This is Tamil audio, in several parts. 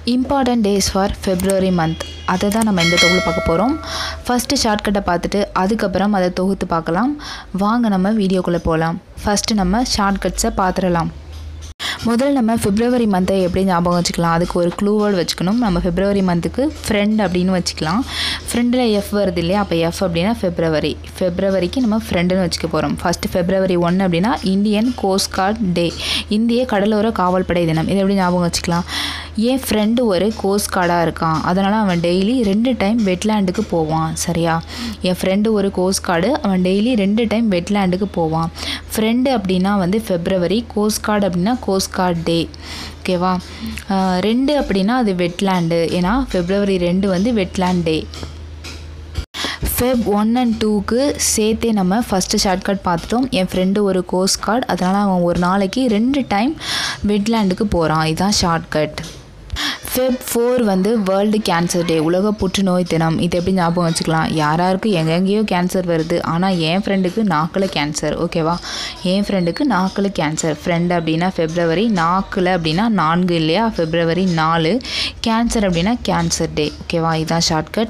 important days for February month அதை தான் நம்ம இந்த தொகுதியில் பார்க்க போகிறோம் ஃபஸ்ட்டு ஷார்ட்கட்டை பார்த்துட்டு அதுக்கப்புறம் அதை தொகுத்து பார்க்கலாம் வாங்க நம்ம வீடியோக்குள்ளே போகலாம் ஃபஸ்ட்டு நம்ம ஷார்ட்கட்ஸை பார்த்துடலாம் முதல்ல நம்ம பிப்ரவரி மந்த்தை எப்படி ஞாபகம் வச்சுக்கலாம் அதுக்கு ஒரு க்ளூ வேர்டு வச்சுக்கணும் நம்ம பிப்ரவரி மந்த்துக்கு ஃப்ரெண்ட் அப்படின்னு வச்சுக்கலாம் ஃப்ரெண்டில் எஃப் வருது இல்லையா அப்போ எஃப் அப்படின்னா ஃபெப்ரவரி ஃபெப்ரவரிக்கு நம்ம ஃப்ரெண்டுன்னு வச்சுக்க போகிறோம் ஃபஸ்ட்டு ஃபெப்ரவரி ஒன் அப்படின்னா இந்தியன் கோஸ்ட் கார்ட் டே இந்திய கடலோர காவல்படை தினம் இதை எப்படி ஞாபகம் வச்சுக்கலாம் என் ஃப்ரெண்டு ஒரு கோஸ்ட் கார்டாக இருக்கான் அதனால் அவன் டெய்லி ரெண்டு டைம் வெட்லேண்டுக்கு போவான் சரியா என் ஃப்ரெண்டு ஒரு கோஸ்ட் கார்டு அவன் டெய்லி ரெண்டு டைம் வெட்லேண்டுக்கு போவான் ஃப்ரெண்டு அப்படின்னா வந்து ஃபெப்ரவரி கோஸ்ட் கார்டு அப்படின்னா கோஸ்ட் கார்ட் டே ஓகேவா ஆஹ் ரெண்டு அப்படின்னா அது வெட்லேண்டு ஏன்னா ஃபெப்ரவரி ரெண்டு வந்து wetland day Feb one and டூக்கு சேர்த்தே நம்ம ஃபஸ்ட்டு ஷார்ட்கட் பார்த்துட்டோம் என் ஃப்ரெண்டு ஒரு கோஸ்ட் கார்டு அதனால் அவன் ஒரு நாளைக்கு ரெண்டு டைம் வெட்லேண்டுக்கு போகிறான் இதுதான் ஷார்ட்கட் ஃபெப் ஃபோர் வந்து வேர்ல்டு கேன்சர் டே உலக புற்றுநோய் தினம் இது எப்படி ஞாபகம் வச்சுக்கலாம் யாராருக்கு எங்கெங்கேயோ கேன்சர் வருது ஆனால் என் ஃப்ரெண்டுக்கு நாக்கில் கேன்சர் ஓகேவா என் ஃப்ரெண்டுக்கு நாக்கில் கேன்சர் ஃப்ரெண்ட் அப்படின்னா ஃபெப்ரவரி நாக்கில் அப்படின்னா நான்கு இல்லையா ஃபெப்ரவரி நாலு கேன்சர் அப்படின்னா கேன்சர் டே ஓகேவா இதுதான் ஷார்ட்கட்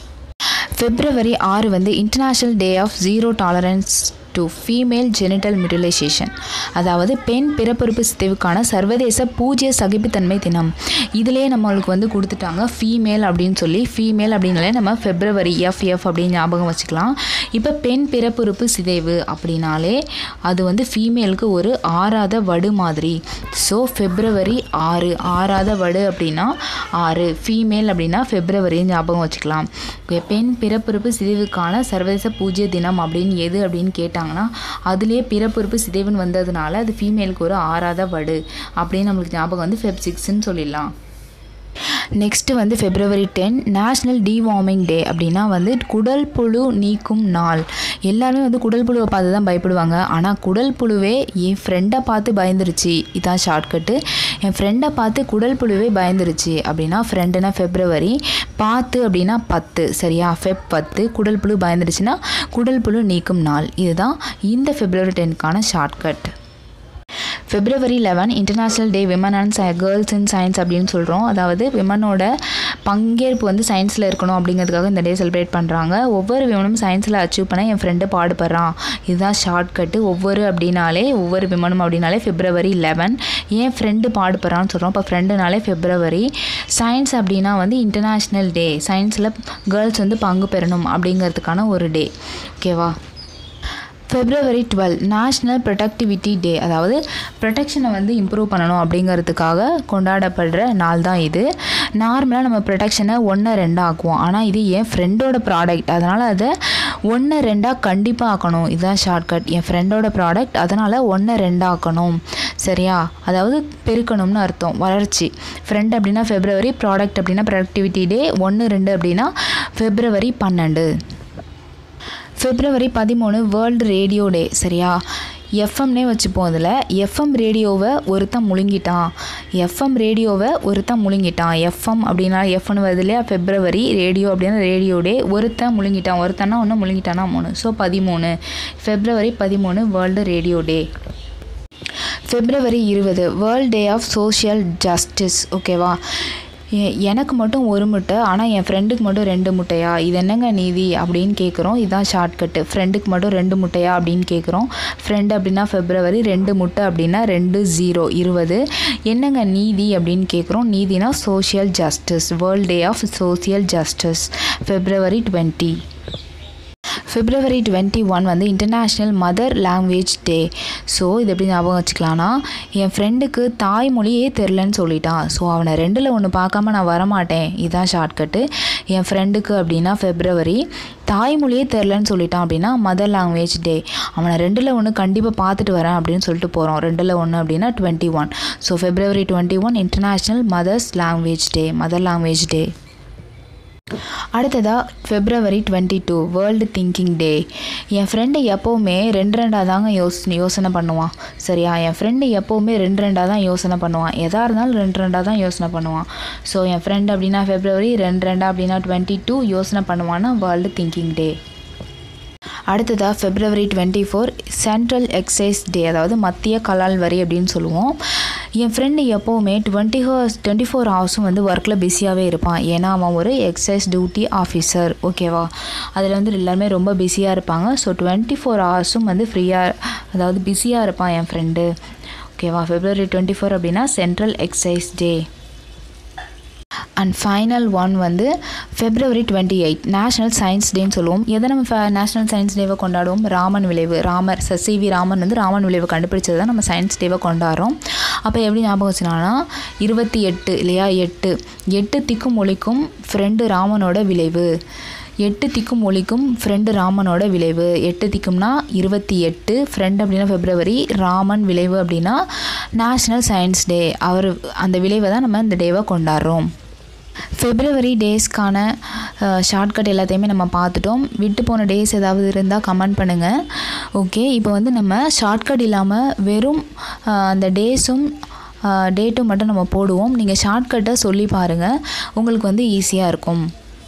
பிப்ரவரி ஆறு வந்து international day of zero tolerance to female genital mutilation அதாவது பெண் பிறப்புறுப்பு சிதைவுக்கான சர்வதேச பூஜ்ய சகிப்புத்தன்மை தினம் இதிலே நம்மளுக்கு வந்து கொடுத்துட்டாங்க ஃபீமேல் அப்படின்னு சொல்லி ஃபீமேல் அப்படின்னாலே நம்ம ஃபெப்ரவரி எஃப் எஃப் அப்படின்னு ஞாபகம் வச்சுக்கலாம் இப்போ பெண் பிறப்புறுப்பு சிதைவு அப்படின்னாலே அது வந்து ஃபீமேலுக்கு ஒரு ஆறாத வடு மாதிரி ஸோ ஃபெப்ரவரி ஆறு ஆறாத வடு அப்படின்னா ஆறு ஃபீமேல் அப்படின்னா ஃபெப்ரவரி ஞாபகம் வச்சுக்கலாம் Okay, பெண் பிறப்புறுப்பு சிதைவுக்கான சர்வதேச பூஜ்ய தினம் அப்படின்னு எது அப்படின்னு கேட்டாங்கன்னா அதுலேயே பிறப்புறுப்பு சிதைவுன்னு வந்ததுனால அது ஃபீமேலுக்கு ஒரு ஆறாத வடு அப்படின்னு நம்மளுக்கு ஞாபகம் வந்து ஃபெப் சிக்ஸ்ன்னு சொல்லிடலாம் நெக்ஸ்ட்டு வந்து February ten national deworming day அப்படின்னா வந்து குடல் புழு நீக்கும் நாள் எல்லாருமே வந்து குடல் புழுவை பார்த்து தான் பயப்படுவாங்க ஆனால் குடல் புழுவே என் ஃப்ரெண்டை பார்த்து பயந்துருச்சு இதான் ஷார்ட்கட்டு என் ஃப்ரெண்டை பார்த்து குடல் புழுவே பயந்துருச்சு அப்படின்னா ஃப்ரெண்டுனா ஃபெப்ரவரி பார்த்து அப்படின்னா பத்து சரியா ஃபெப் பத்து குடல் புழு பயந்துருச்சுன்னா குடல் புழு நீக்கும் நாள் இதுதான் இந்த ஃபெப்ரவரி டென்க்கான ஷார்ட்கட் பிப்ரவரி eleven international day women and girls in science அப்படின்னு சொல்கிறோம் அதாவது விமனோட பங்கேற்பு வந்து சயின்ஸில் இருக்கணும் அப்படிங்கிறதுக்காக இந்த டே செலிப்ரேட் பண்ணுறாங்க ஒவ்வொரு விமனும் சயின்ஸில் அச்சீவ் பண்ண என் ஃப்ரெண்டு பாடுபடுறான் இதுதான் ஷார்ட்கட்டு ஒவ்வொரு அப்படின்னாலே ஒவ்வொரு விமனும் அப்படின்னாலே பிப்ரவரி லெவன் என் ஃப்ரெண்டு பாடுபடுறான்னு சொல்கிறோம் இப்போ ஃப்ரெண்டுனாலே பிப்ரவரி சயின்ஸ் அப்படின்னா வந்து இன்டர்நேஷ்னல் டே சயின்ஸில் கேர்ள்ஸ் வந்து பங்கு பெறணும் அப்படிங்கிறதுக்கான ஒரு டே ஓகேவா February twelve national productivity day அதாவது ப்ரொடெக்ஷனை வந்து இம்ப்ரூவ் பண்ணணும் அப்படிங்கிறதுக்காக கொண்டாடப்படுற நாள் தான் இது நார்மலாக நம்ம ப்ரொடெக்ஷனை ஒன்று ரெண்டாக ஆக்குவோம் ஆனால் இது என் ஃப்ரெண்டோட ப்ராடக்ட் அதனால் அதை ஒன்று ரெண்டாக கண்டிப்பாக ஆக்கணும் இதுதான் ஷார்ட்கட் என் ஃப்ரெண்டோட ப்ராடக்ட் அதனால் ஒன்று ரெண்டாக ஆக்கணும் சரியா அதாவது பெருக்கணும்னு அர்த்தம் வளர்ச்சி ஃப்ரெண்ட் அப்படின்னா ஃபெப்ரவரி ப்ராடக்ட் அப்படின்னா ப்ரொடக்டிவிட்டி டே ஒன்று ரெண்டு அப்படின்னா ஃபெப்ரவரி பன்னெண்டு பிப்ரவரி பதிமூணு வேர்ல்டு ரேடியோ டே சரியா எஃப்எம்னே வச்சுப்போம் அதில் எஃப்எம் ரேடியோவை ஒருத்தன் முழுங்கிட்டான் எஃப்எம் ரேடியோவை ஒருத்தன் முழுங்கிட்டான் எஃப்எம் அப்படின்னா எஃப்னு வருது இல்லையா ஃபெப்ரவரி ரேடியோ அப்படின்னா ரேடியோ டே ஒருத்தன் முழுங்கிட்டான் ஒருத்தனா ஒன்று முழுங்கிட்டானா மூணு ஸோ பதிமூணு ஃபெப்ரவரி பதிமூணு வேர்ல்டு ரேடியோ டே ஃபெப்ரவரி இருபது world day of social justice ஓகேவா எ- எனக்கு மட்டும் ஒரு முட்டை ஆனால் என் ஃப்ரெண்டுக்கு மட்டும் ரெண்டு முட்டையா இது என்னங்க நீதி அப்படின்னு கேட்குறோம் இதுதான் ஷார்ட்கட்டு ஃப்ரெண்டுக்கு மட்டும் ரெண்டு முட்டையா அப்படின்னு கேட்குறோம் ஃப்ரெண்டு அப்படின்னா ஃபெப்ரவரி ரெண்டு முட்டை அப்படின்னா ரெண்டு ஜீரோ இருபது என்னங்க நீதி அப்படின்னு கேட்குறோம் நீதினா social justice world day of social justice February twenty பிப்ரவரி டுவெண்ட்டி ஒன் வந்து international mother language day so இது எப்படி ஞாபகம் வச்சுக்கலாம்னா என் ஃப்ரெண்டுக்கு தாய்மொழியே தெரிலன்னு சொல்லிட்டான் ஸோ அவனை ரெண்டில் ஒன்று பார்க்காம நான் வரமாட்டேன் இதுதான் ஷார்ட்கட்டு என் ஃப்ரெண்டுக்கு அப்படின்னா ஃபெப்ரவரி தாய்மொழியே தெரிலன்னு சொல்லிட்டான் அப்படின்னா மதர் லாங்குவேஜ் டே அவனை ரெண்டில் ஒன்று கண்டிப்பாக பார்த்துட்டு வரேன் அப்படின்னு சொல்லிட்டு போகிறோம் ரெண்டில் ஒன்று அப்படின்னா twenty one so February twenty one international mothers language day mother language day அடுத்ததாக February twenty two world thinking day என் ஃப்ரெண்டு எப்போவுமே ரெண்டு ரெண்டாக தாங்க யோஸ் யோசனை பண்ணுவான் சரியா என் ஃப்ரெண்டு எப்போவுமே ரெண்டு ரெண்டாக தான் யோசனை பண்ணுவான் எதாக இருந்தாலும் ரெண்டு ரெண்டாக தான் யோசனை பண்ணுவான் ஸோ என் ஃப்ரெண்ட் அப்படின்னா ஃபெப்ரவரி ரெண்டு ரெண்டா அப்படின்னா டுவெண்ட்டி டூ யோசனை பண்ணுவான்னா வேர்ல்டு திங்கிங் டே அடுத்ததாக February twenty four central excise day அதாவது மத்திய கலால் வரி அப்படின்னு சொல்லுவோம் என் ஃப்ரெண்டு எப்போவுமே டுவெண்ட்டி ஹவர்ஸ் டுவெண்ட்டி ஃபோர் ஹவர்ஸும் வந்து ஒர்க்கில் பிஸியாகவே இருப்பான் ஏன்னா அவன் ஒரு எக்ஸைஸ் டியூட்டி ஆஃபீஸர் ஓகேவா அதில் வந்து எல்லாருமே ரொம்ப பிஸியாக இருப்பாங்க ஸோ டுவெண்ட்டி ஃபோர் ஹவர்ஸும் வந்து ஃப்ரீயாக அதாவது பிஸியாக இருப்பான் என் ஃப்ரெண்டு ஓகேவா ஃபெப்ரவரி டுவெண்ட்டி ஃபோர் அப்படின்னா central excise day and final one வந்து February twenty eight national science டேன்னு சொல்லுவோம் எதை நம்ம ஃப நேஷ்னல் சயின்ஸ் டேவை கொண்டாடுவோம் ராமன் விளைவு ராமர் சிவி ராமன் வந்து ராமன் விளைவு கண்டுபிடிச்சது தான் நம்ம சயின்ஸ் டேவை கொண்டாடுறோம் அப்போ எப்படி ஞாபகம் வச்சுனான்னா இருபத்தி எட்டு இல்லையா எட்டு எட்டு திக்கும் ஒழிக்கும் ஃப்ரெண்டு ராமனோட விளைவு எட்டு திக்கும் ஒழிக்கும் ஃப்ரெண்டு ராமனோட விளைவு எட்டு திக்கும்னா இருபத்தி எட்டு ஃப்ரெண்ட் அப்படின்னா ஃபெப்ரவரி ராமன் விளைவு அப்படின்னா நேஷ்னல் சயின்ஸ் டே அவர் அந்த விளைவை தான் நம்ம இந்த டேவை கொண்டாடுறோம் ஃபெப்ரவரி டேஸ்க்கான ஷார்ட்கட் எல்லாத்தையுமே நம்ம பார்த்துட்டோம் விட்டு போன டேஸ் ஏதாவது இருந்தால் கமெண்ட் பண்ணுங்கள் ஓகே இப்போ வந்து நம்ம ஷார்ட்கட் இல்லாமல் வெறும் அந்த டேஸும் டேட்டும் மட்டும் நம்ம போடுவோம் நீங்கள் ஷார்ட்கட்டை சொல்லி பாருங்கள் உங்களுக்கு வந்து ஈஸியாக இருக்கும்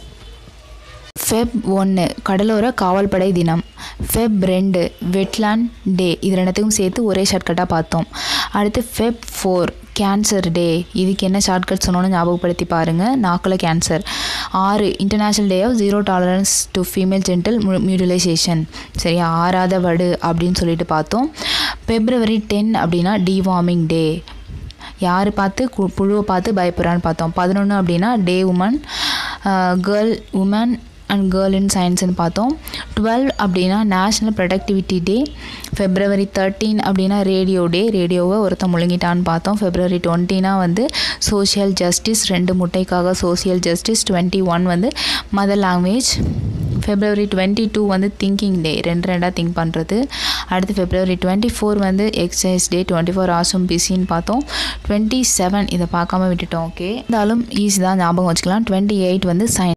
ஃபெப் ஒன்று கடலோர காவல்படை தினம் ஃபெப் ரெண்டு வெட்லாண்ட் டே இது ரெண்டுத்துக்கும் சேர்த்து ஒரே ஷார்ட்கட்டாக பார்த்தோம் அடுத்து ஃபெப் ஃபோர் கேன்சர் டே இதுக்கு என்ன ஷார்ட்கட் சொன்னோன்னு ஞாபகப்படுத்தி பாருங்கள் நாக்கில் கேன்சர் ஆறு international day of zero tolerance to female genital mutilation சரியா ஆறாத வடு அப்படின்னு சொல்லிட்டு பார்த்தோம் ஃபெப்ரவரி டென் அப்படின்னா டிவார்மிங் டே யார் பார்த்து கு புழுவை பார்த்து பயப்படுறான்னு பார்த்தோம் பதினொன்று அப்படின்னா day woman girl woman and girl in சயின்ஸ்னு பார்த்தோம் டுவெல் அப்படின்னா national productivity day February thirteen அப்படின்னா ரேடியோ டே ரேடியோவை ஒருத்தன் முழுங்கிட்டான்னு பார்த்தோம் ஃபெப்ரவரி டுவெண்ட்டினா வந்து சோஷியல் ஜஸ்டிஸ் ரெண்டு முட்டைக்காக சோஷியல் ஜஸ்டிஸ் டுவெண்ட்டி ஒன் வந்து mother language February twenty two வந்து திங்கிங் டே ரெண்டு ரெண்டாக திங்க் பண்ணுறது அடுத்து ஃபெப்ரவரி டுவெண்ட்டி ஃபோர் வந்து எக்ஸசைஸ் டே டுவெண்ட்டி ஃபோர் ஹவர்ஸும் பிஸின்னு பார்த்தோம் டுவெண்ட்டி செவன் இதை பார்க்காம விட்டுட்டோம் ஓகே இருந்தாலும் ஈஸி தான் ஞாபகம் வச்சுக்கலாம் டுவெண்ட்டி எயிட் வந்து சயின்ஸ்